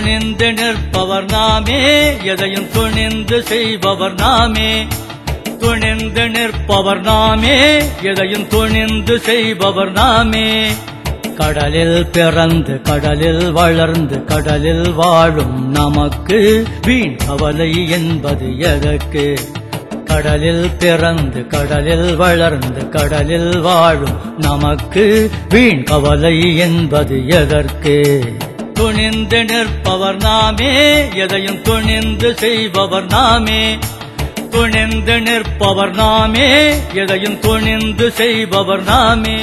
துணிந்து நிற்பவர் நாமே எதையும் துணிந்து செய்பவர் நாமே துணிந்து நிற்பவர் நாமே எதையும் துணிந்து செய்பவர் நாமே கடலில் பிறந்து கடலில் வளர்ந்து கடலில் வாழும் நமக்கு வீண் கவலை என்பது எதற்கு கடலில் பிறந்து கடலில் வளர்ந்து கடலில் வாழும் நமக்கு வீண் கவலை என்பது எதற்கு துணிந்து நிற்பவர் நாமே எதையும் துணிந்து செய்பவர் நாமே துணிந்து நிற்பவர் நாமே எதையும் துணிந்து செய்பவர் நாமே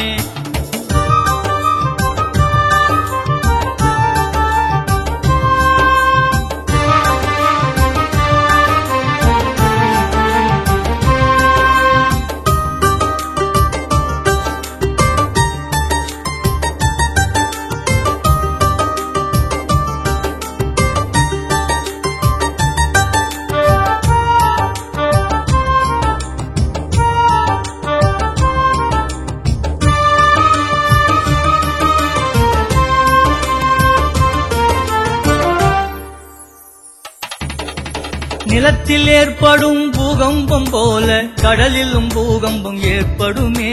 நிலத்தில் ஏற்படும் பூகம்பம் போல கடலிலும் பூகம்பம் ஏற்படுமே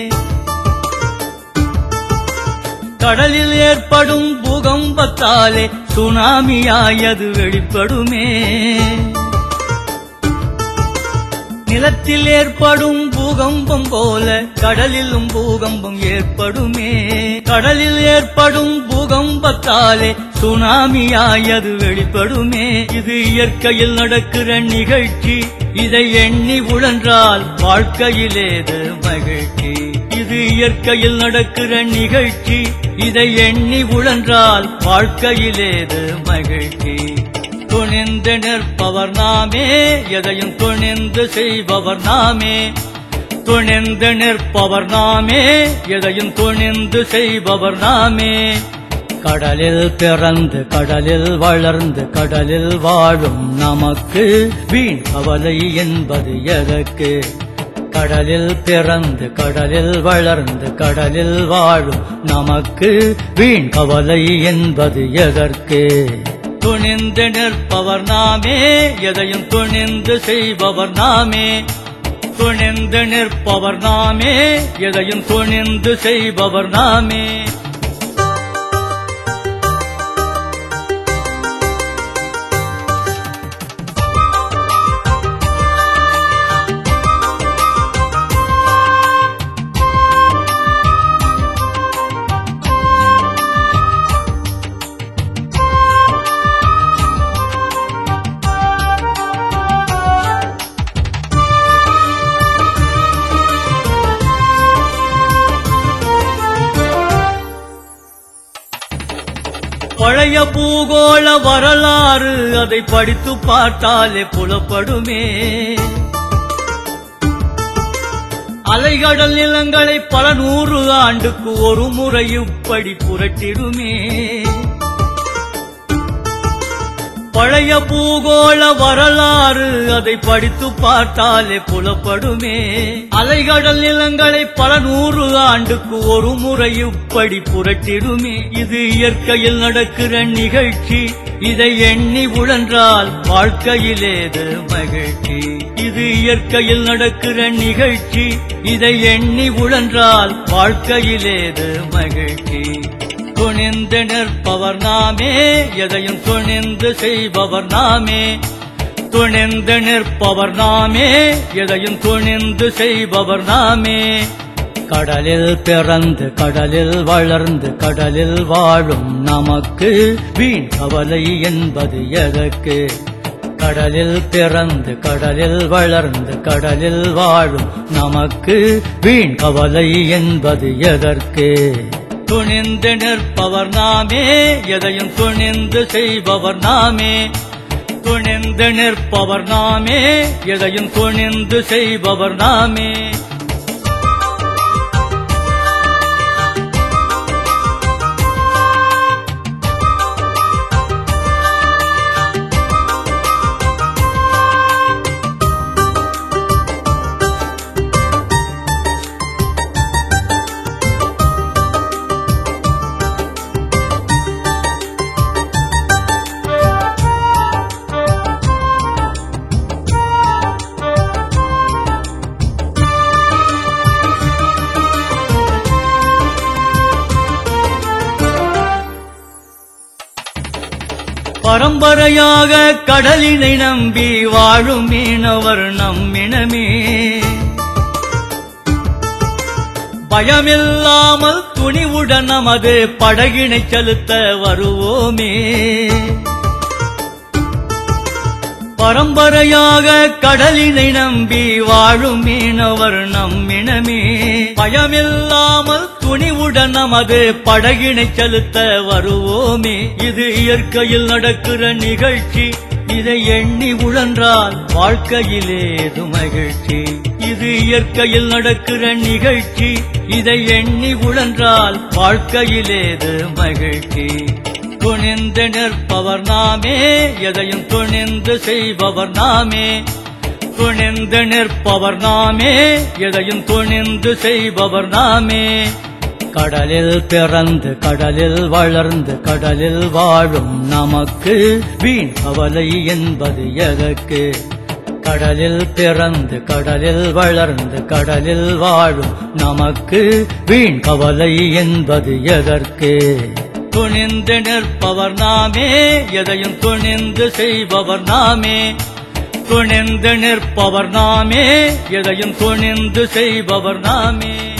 கடலில் ஏற்படும் பூகம்பத்தாலே சுனாமியாயது வெளிப்படுமே நிலத்தில் ஏற்படும் பூகம்பம் போல கடலிலும் பூகம்பம் ஏற்படுமே கடலில் ஏற்படும் பூகம்பத்தாலே சுனாமியாயது வெளிப்படுமே இது இயற்கையில் நடக்கிற நிகழ்ச்சி இதை எண்ணி உழன்றால் வாழ்க்கையிலேது மகிழ்ச்சி இது இயற்கையில் நடக்கிற நிகழ்ச்சி இதை எண்ணி உழன்றால் வாழ்க்கையிலேது மகிழ்ச்சி துணிந்து நிற்பவர் நாமே எதையும் துணிந்து செய்பவர் நாமே துணிந்து நிற்பவர் நாமே எதையும் துணிந்து செய்பவர் நாமே கடலில் பிறந்து கடலில் வளர்ந்து கடலில் வாழும் நமக்கு வீண் கவலை என்பது எதற்கு கடலில் பிறந்து கடலில் வளர்ந்து கடலில் வாழும் நமக்கு வீண் கவலை என்பது எதற்கு துணிந்து நிற்பவர் நாமே எதையும் துணிந்து செய்பவர் நாமே துணிந்து நிற்பவர் நாமே எதையும் துணிந்து செய்பவர் நாமே பழைய பூகோள வரலாறு அதை படித்து பார்த்தாலே புலப்படுமே அலைகடல் நிலங்களை பல நூறு ஆண்டுக்கு ஒரு முறை இப்படி புரட்டிடுமே பழைய பூகோள வரலாறு அதை படித்து பார்த்தாலே புலப்படுமே அலைகடல் நிலங்களை பல நூறு ஆண்டுக்கு ஒரு முறை இப்படி புரட்டிடுமே இது இயற்கையில் நடக்கிற நிகழ்ச்சி இதை எண்ணி உழன்றால் வாழ்க்கையிலேது மகிழ்ச்சி இது இயற்கையில் நடக்கிற நிகழ்ச்சி இதை எண்ணி உழன்றால் வாழ்க்கையிலேது மகிழ்ச்சி துணிந்து நிற்பவர் நாமே எதையும் துணிந்து செய்பவர் நாமே துணிந்து நிற்பவர் நாமே எதையும் துணிந்து செய்பவர் நாமே கடலில் பிறந்து கடலில் வளர்ந்து கடலில் வாழும் நமக்கு வீண் கவலை என்பது எதற்கு கடலில் பிறந்து கடலில் வளர்ந்து கடலில் வாழும் நமக்கு வீண் கவலை என்பது எதற்கு துணிந்து நிற்பவர் நாமே எதையும் துணிந்து செய்பவர் நாமே துணிந்து நிற்பவர் நாமே எதையும் துணிந்து செய்பவர் நாமே பரம்பரையாக கடலினை நம்பி வாழும் மீனவர் நம்மினமே பயமில்லாமல் துணிவுடன் நமது படகினை செலுத்த வருவோமே பரம்பரையாக கடலினை நம்பி வாழும் மீனவர் நம்மினமே பயமில்லாமல் துணிவுடன் நமது படகினை செலுத்த வருவோமே இது இயற்கையில் நடக்கிற நிகழ்ச்சி இதை எண்ணி உழன்றால் வாழ்க்கையிலேது மகிழ்ச்சி இது இயற்கையில் நடக்கிற நிகழ்ச்சி இதை எண்ணி உழன்றால் வாழ்க்கையிலேது மகிழ்ச்சி துணிந்து நிற்பவர் நாமே எதையும் துணிந்து செய்பவர் நாமே துணிந்து நிற்பவர் நாமே எதையும் துணிந்து செய்பவர் நாமே கடலில் பிறந்து கடலில் வளர்ந்து கடலில் வாழும் நமக்கு வீண் கவலை என்பது எதற்கு கடலில் பிறந்து கடலில் வளர்ந்து கடலில் வாழும் நமக்கு வீண் கவலை என்பது எதற்கு துணிந்து நிற்பவர் நாமே எதையும் துணிந்து செய்பவர் நாமே துணிந்து நிற்பவர் நாமே எதையும் துணிந்து செய்பவர் நாமே